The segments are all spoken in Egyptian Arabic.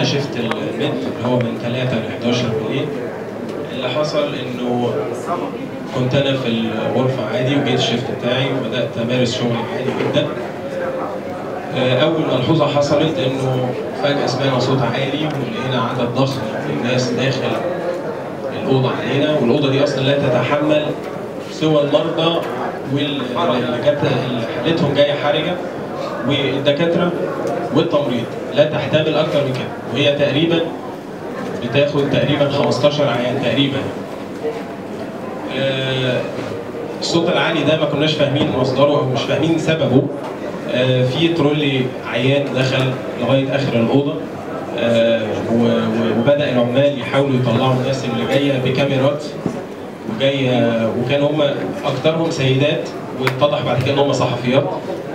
على شيفت الميد اللي هو من 3 ل 11 بالليل اللي حصل انه كنت انا في الغرفه عادي وجيت الشيفت بتاعي وبدات امارس شغلي عادي جدا آه، اول ملحوظه حصلت انه فجاه سمعنا صوت عالي ولقينا عدد ضخم من الناس داخل الاوضه علينا والاوضه دي اصلا لا تتحمل سوى المرضى واللي جت اللي حالتهم جايه حرجه والدكاتره والتمريض لا تحتمل اكتر من كده وهي تقريبا بتاخد تقريبا 15 عيان تقريبا آه، الصوت العالي ده ما كناش فاهمين مصدره او مش فاهمين سببه آه، في ترولي عيان دخل لغايه اخر الاوضه آه، و- و- وبدا العمال يحاولوا يطلعوا الناس اللي جايه بكاميرات وجايه وكان هم اكثرهم سيدات واتضح بعد كده ان هم صحفيات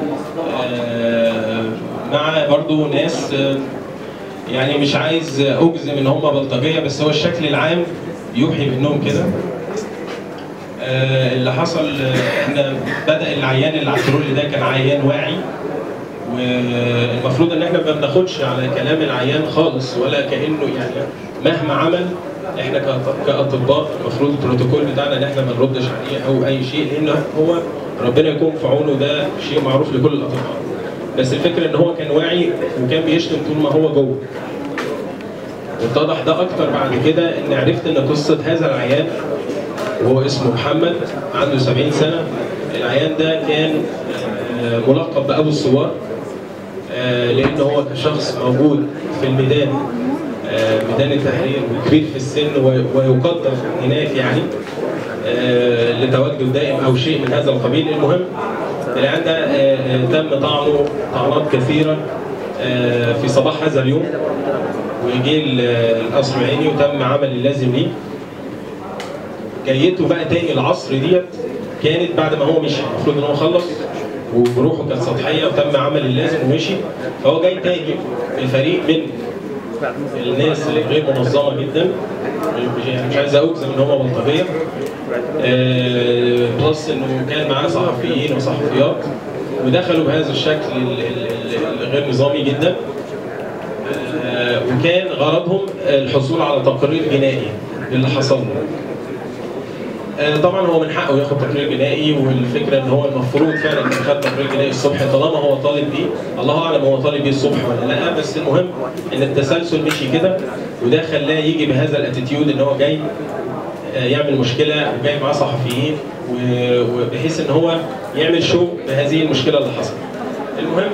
آه، مع برضو ناس آه، يعني مش عايز اجزم ان هم بلطجيه بس هو الشكل العام يوحي بانهم كده آه، اللي حصل آه، احنا بدا العيان اللي على الترول ده كان عيان واعي والمفروض ان احنا ما بناخدش على كلام العيان خالص ولا كانه يعني مهما عمل احنا كأط- كاطباء المفروض البروتوكول بتاعنا ان احنا ما نردش عليه او اي شيء لان هو ربنا يكون في عونه ده شيء معروف لكل الاطباء بس الفكره ان هو كان واعي وكان بيشتم طول ما هو جوه واتضح ده اكتر بعد كده ان عرفت ان قصه هذا العيان وهو اسمه محمد عنده 70 سنه العيان ده كان آه، ملقب بابو الثوار آه، لان هو كشخص موجود في الميدان آه، ميدان التحرير وكبير في السن و- ويقدر هناك يعني آه، لتواجده الدائم او شيء من هذا القبيل المهم العيان ده آه، آه، تم طعنه طعنات كثيره آه، في صباح هذا اليوم وجه ال- القصر العيني وتم عمل اللازم ليه جيته بقى تاني العصر ديت كانت بعد ما هو مشي المفروض ان هو خلص وروحه كانت سطحيه وتم عمل اللازم ومشي فهو جاي تاني الفريق من الناس اللي غير منظمه جدا مش- يعني مش عايز اجزم ان هم بلطجيه آه، بلس انه كان معاه صحفيين وصحفيات ودخلوا بهذا الشكل ال- ال- ال- الغير نظامي جدا آه، وكان غرضهم الحصول على تقرير جنائي للي حصل له آه، طبعا هو من حقه ياخد تقرير جنائي والفكره ان هو المفروض فعلا كان خد تقرير جنائي الصبح طالما هو طالب بيه الله اعلم هو طالب بيه الصبح ولا لا بس المهم ان التسلسل مشي كده وده خلاه يجي بهذا الاتيتيود ان هو جاي آه، يعمل مشكله وجاي معاه صحفيين و- وبحيث ان هو يعمل شو بهذه المشكله اللي حصلت. المهم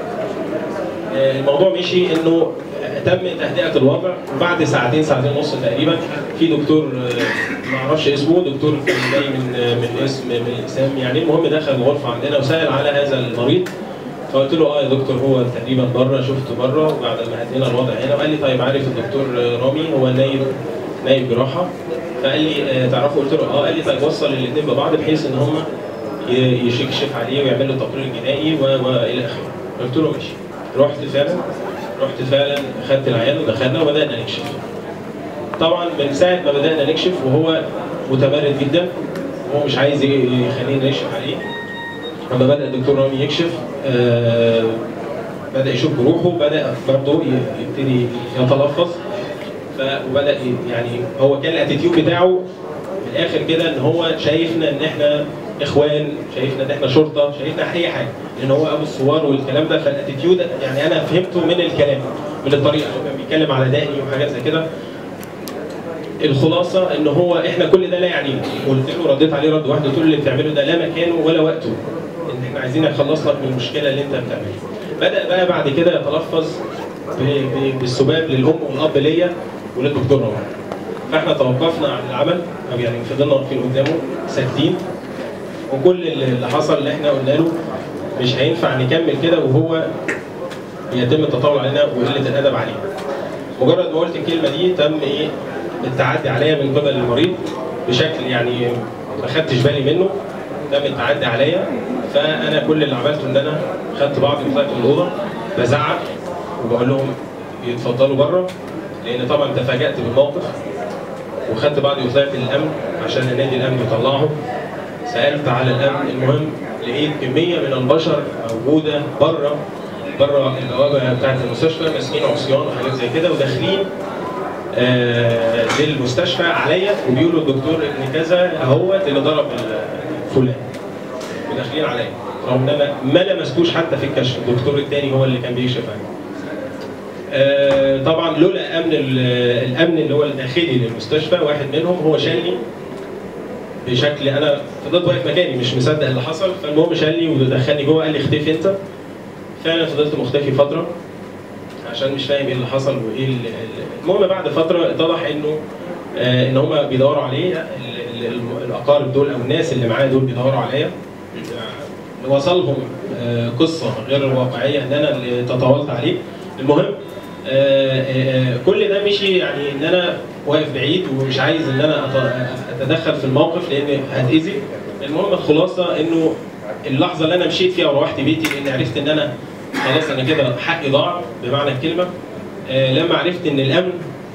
آه، الموضوع مشي انه تم تهدئه الوضع وبعد ساعتين ساعتين ونص تقريبا في دكتور آه، ما اعرفش اسمه دكتور كان جاي من آه، من اسم من الاسام يعني المهم دخل الغرفه عندنا وسال على هذا المريض فقلت له اه يا دكتور هو تقريبا بره شفته بره وبعد ما هدينا الوضع هنا وقال لي طيب عارف الدكتور آه، رامي هو نايب نايب جراحه فقال لي آه، تعرفوا قلت له اه قال لي طيب وصل الاثنين ببعض بحيث ان هم ي- يشكشف عليه ويعمل له تقرير جنائي و- والى اخره قلت له ماشي رحت فعلا رحت فعلا خدت العيان ودخلنا وبدانا نكشف طبعا من ساعه ما بدانا نكشف وهو متمرد جدا وهو مش عايز ي- يخلينا نكشف عليه لما بدا الدكتور رامي يكشف آه بدا يشوف جروحه بدا برضه ي- يبتدي يتلفظ ف- وبدا ي- يعني هو كان الاتيتيود بتاعه في الاخر كده ان هو شايفنا ان احنا اخوان شايفنا ان احنا شرطه شايفنا اي حاجه لان هو ابو الثوار والكلام ده فالاتيتيود يعني انا فهمته من الكلام من الطريقه هو كان بيتكلم على دقني وحاجات زي كده الخلاصه ان هو احنا كل ده لا يعنينا قلت له رديت عليه رد واحد قلت له اللي بتعمله ده لا مكانه ولا وقته ان احنا عايزين نخلص لك من المشكله اللي انت بتعملها بدا بقى بعد كده يتلفظ ب- ب- بالسباب للام والاب ليا وللدكتور رامي فاحنا توقفنا عن العمل او يعني فضلنا واقفين قدامه ساكتين وكل اللي اللي حصل اللي احنا قلنا له مش هينفع نكمل كده وهو يتم التطاول علينا وقله الادب علينا. مجرد ما قلت الكلمه دي تم ايه التعدي عليا من قبل المريض بشكل يعني ما خدتش بالي منه تم التعدي عليا فانا كل اللي عملته ان انا خدت بعضي وطلعت من الاوضه بزعق وبقول لهم يتفضلوا بره لان طبعا تفاجات بالموقف وخدت بعضي وطلعت للامن عشان انادي الامن يطلعهم سالت على الامن المهم لقيت كميه من البشر موجوده بره بره البوابه بتاعت المستشفى ماسكين عصيان وحاجات زي كده وداخلين آه للمستشفى عليا وبيقولوا الدكتور ان كذا اهوت اللي ضرب فلان وداخلين عليا رغم ان انا ما لمستوش حتى في الكشف الدكتور الثاني هو اللي كان بيكشف عني آه طبعا لولا امن الامن اللي هو الداخلي للمستشفى واحد منهم هو شالني بشكل انا فضلت واقف مكاني مش مصدق اللي حصل فالمهم شالني ودخلني جوه قال لي اختفي انت فعلا فضلت مختفي فتره عشان مش فاهم ايه اللي حصل وايه اللي المهم بعد فتره اتضح انه آه ان هم بيدوروا عليه الاقارب دول او الناس اللي معايا دول بيدوروا عليا وصلهم آه قصه غير واقعيه ان انا اللي تطاولت عليه المهم آه كل ده مشي يعني ان انا واقف بعيد ومش عايز ان انا اتدخل في الموقف لان هتاذي المهم الخلاصه انه اللحظه اللي انا مشيت فيها وروحت بيتي لان عرفت ان انا خلاص انا كده حقي ضاع بمعنى الكلمه آه لما عرفت ان الامن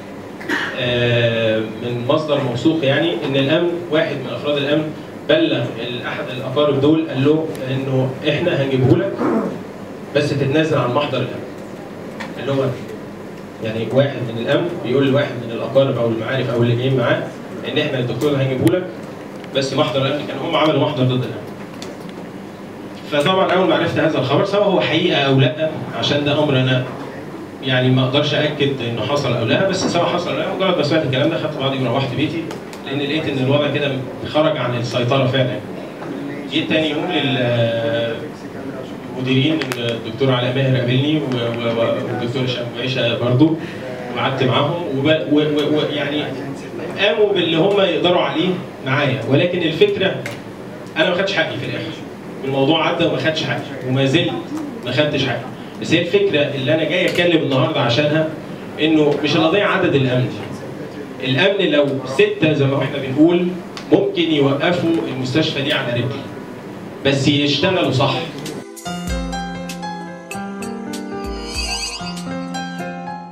آه من مصدر موثوق يعني ان الامن واحد من افراد الامن بلغ احد الاقارب دول قال له انه احنا هنجيبه لك بس تتنازل عن محضر الامن اللي هو يعني واحد من الامن بيقول لواحد من الاقارب او المعارف او اللي جايين معاه ان احنا الدكتور هنجيبه لك بس محضر الامن كان هم عملوا محضر ضد الامن فطبعا اول ما عرفت هذا الخبر سواء هو حقيقه او لا عشان ده امر انا يعني ما اقدرش اكد انه حصل او لا بس سواء حصل او لا مجرد ما سمعت الكلام ده خدت بعضي وروحت بيتي لان لقيت ان الوضع كده خرج عن السيطره فعلا جيت تاني يوم للمديرين الدكتور علاء ماهر قابلني والدكتور هشام عيشه برضه وقعدت معاهم ويعني قاموا باللي هم يقدروا عليه معايا ولكن الفكره انا ما خدتش حقي في الاخر الموضوع عدى وما خدش حقي وما زلت ما خدتش حقي بس هي الفكره اللي انا جاي اتكلم النهارده عشانها انه مش القضيه عدد الامن الامن لو سته زي ما احنا بنقول ممكن يوقفوا المستشفى دي على رجل بس يشتغلوا صح